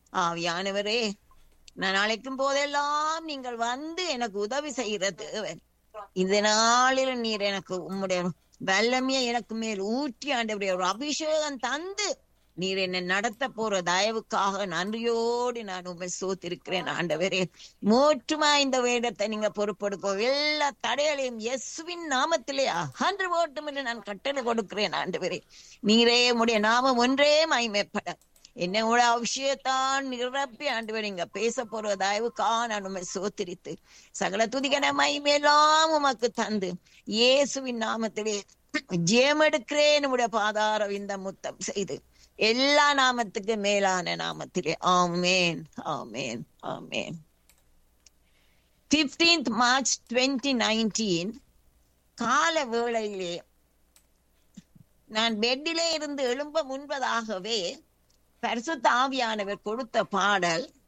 ஆவியானவரே நான் அழைக்கும் போதெல்லாம் நீங்கள் வந்து எனக்கு உதவி செய்கிற தேவன் இந்த நாளில் நீர் எனக்கு உம்முடைய வல்லமையை எனக்கு மேல் ஊற்றி ஆண்டவருடைய ஒரு அபிஷேகம் தந்து நீர் என்னை நடத்த போற தயவுக்காக நன்றியோடு நான் உண்மை சோத்திருக்கிறேன் ஆண்டவரே மோற்றுமா இந்த வேடத்தை நீங்க பொறுப்பெடுக்கோ எல்லா தடைகளையும் இயேசுவின் நாமத்திலே அகன்று போட்டும் என்று நான் கட்டளை கொடுக்கிறேன் ஆண்டவரே நீரே உடைய நாமம் ஒன்றே மகிமைப்பட என்னோட விஷயத்தான் நிரப்பி ஆண்டவர் இங்க பேச போற தயவுக்கா நான் உண்மை சோத்திரித்து சகல துதிகன மகிமையெல்லாம் உமக்கு தந்து இயேசுவின் நாமத்திலே ஜெயமெடுக்கிறேன் உடைய பாதார இந்த முத்தம் செய்து எல்லா நாமத்துக்கு மேலான நாமத்திலே ஆமேன் ஆமேன் ஆமேன் பிப்டீன்த் மார்ச் டுவெண்ட்டி நைன்டீன் கால வேளையிலே நான் பெட்டிலே இருந்து எழும்ப முன்பதாகவே பரிசுத்த ஆவியானவர் கொடுத்த பாடல்